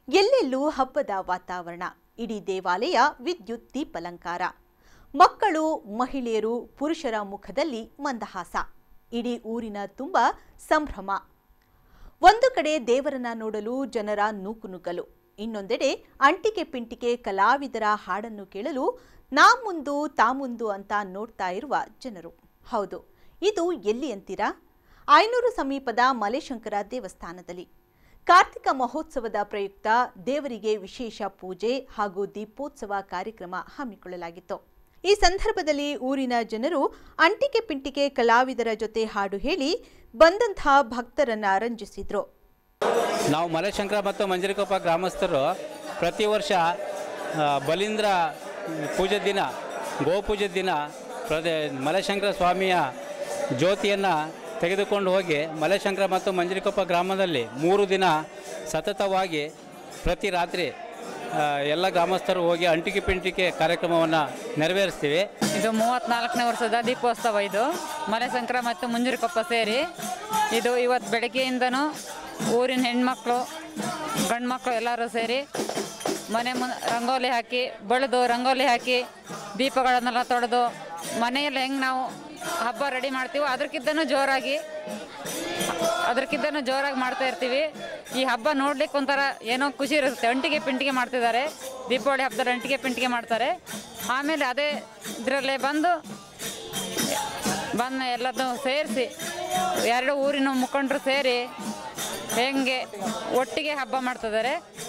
ಎಲ್ಲೆಲ್ಲೂ ಹಬ್ಬದ ವಾತಾವರಣ ಇಡೀ ದೇವಾಲಯ ವಿದ್ಯುತ್ ದೀಪಲಂಕಾರ ಮಕ್ಕಳು ಮಹಿಳೆಯರು ಪುರುಷರ ಮುಖದಲ್ಲಿ ಮಂದಹಾಸ ಇಡೀ ಊರಿನ ತುಂಬ ಸಂಭ್ರಮ ಒಂದು ಕಡೆ ದೇವರನ್ನ ನೋಡಲು ಜನರ ನೂಕುನುಗ್ಗಲು ಇನ್ನೊಂದೆಡೆ ಅಂಟಿಕೆ ಪಿಂಟಿಕೆ ಕಲಾವಿದರ ಹಾಡನ್ನು ಕೇಳಲು ನಾ ಮುಂದು ತಾ ಮುಂದು ಅಂತ ನೋಡ್ತಾ ಇರುವ ಜನರು ಹೌದು ಇದು ಎಲ್ಲಿ ಅಂತೀರಾ ಐನೂರು ಸಮೀಪದ ಮಲೆಶಂಕರ ದೇವಸ್ಥಾನದಲ್ಲಿ ಕಾರ್ತಿಕ ಮಹೋತ್ಸವದ ಪ್ರಯುಕ್ತ ದೇವರಿಗೆ ವಿಶೇಷ ಪೂಜೆ ಹಾಗೂ ದೀಪೋತ್ಸವ ಕಾರ್ಯಕ್ರಮ ಹಮ್ಮಿಕೊಳ್ಳಲಾಗಿತ್ತು ಈ ಸಂದರ್ಭದಲ್ಲಿ ಊರಿನ ಜನರು ಅಂಟಿಕೆ ಪಿಂಟಿಕೆ ಕಲಾವಿದರ ಜೊತೆ ಹಾಡು ಹೇಳಿ ಬಂದಂಥ ಭಕ್ತರನ್ನ ರಂಜಿಸಿದ್ರು ನಾವು ಮಲೆಶಂಕರ ಮತ್ತು ಮಂಜರಿಕೊಪ್ಪ ಗ್ರಾಮಸ್ಥರು ಪ್ರತಿ ವರ್ಷ ಆ, ಬಲೀಂದ್ರ ಪೂಜೆ ದಿನ ಗೋಪೂಜೆ ದಿನ ಪ್ರದೇ ಮಲೆಶಂಕರ ಸ್ವಾಮಿಯ ಜ್ಯೋತಿಯನ್ನು ತೆಗೆದುಕೊಂಡು ಹೋಗಿ ಮಲೆಶಂಕರ ಮತ್ತು ಮಂಜರಿಕೊಪ್ಪ ಗ್ರಾಮದಲ್ಲಿ ಮೂರು ದಿನ ಸತತವಾಗಿ ಪ್ರತಿ ರಾತ್ರಿ ಆ, ಎಲ್ಲ ಗ್ರಾಮಸ್ಥರು ಹೋಗಿ ಅಂಟಿಕೆ ಪಿಂಟಿಕೆ ಕಾರ್ಯಕ್ರಮವನ್ನು ನೆರವೇರಿಸ್ತೀವಿ ಇದು ಮೂವತ್ನಾಲ್ಕನೇ ವರ್ಷದ ದೀಪೋತ್ಸವ ಇದು ಮಲೆಸಂಕ್ರ ಮತ್ತು ಮುಂಜೂರಿಕೊಪ್ಪ ಸೇರಿ ಇದು ಇವತ್ತು ಬೆಳಗ್ಗೆಯಿಂದನೂ ಊರಿನ ಹೆಣ್ಮಕ್ಳು ಗಂಡ್ಮಕ್ಳು ಎಲ್ಲರೂ ಸೇರಿ ಮನೆ ಮುನ್ ರಂಗೋಲಿ ಹಾಕಿ ಬಳಿದು ರಂಗೋಲಿ ಹಾಕಿ ದೀಪಗಳನ್ನೆಲ್ಲ ತೊಳೆದು ಮನೆಯಲ್ಲಿ ಹೆಂಗೆ ನಾವು ಹಬ್ಬ ರೆಡಿ ಮಾಡ್ತೀವೋ ಅದಕ್ಕಿಂತನೂ ಜೋರಾಗಿ ಅದಕ್ಕಿಂತನೂ ಜೋರಾಗಿ ಮಾಡ್ತಾ ಇರ್ತೀವಿ ಈ ಹಬ್ಬ ನೋಡ್ಲಿಕ್ಕೆ ಒಂಥರ ಏನೋ ಖುಷಿ ಇರುತ್ತೆ ಅಂಟಿಗೆ ಪಿಂಟಿಗೆ ಮಾಡ್ತಿದ್ದಾರೆ ದೀಪಾವಳಿ ಹಬ್ಬದಲ್ಲಿ ಅಂಟಿಗೆ ಪಿಂಟಿಗೆ ಮಾಡ್ತಾರೆ ಆಮೇಲೆ ಅದೇ ಇದರಲ್ಲೇ ಬಂದು ಬಂದು ಎಲ್ಲದನ್ನು ಸೇರಿಸಿ ಎರಡು ಊರಿನ ಮುಖಂಡರು ಸೇರಿ ಹೆಂಗೆ ಒಟ್ಟಿಗೆ ಹಬ್ಬ ಮಾಡ್ತಿದ್ದಾರೆ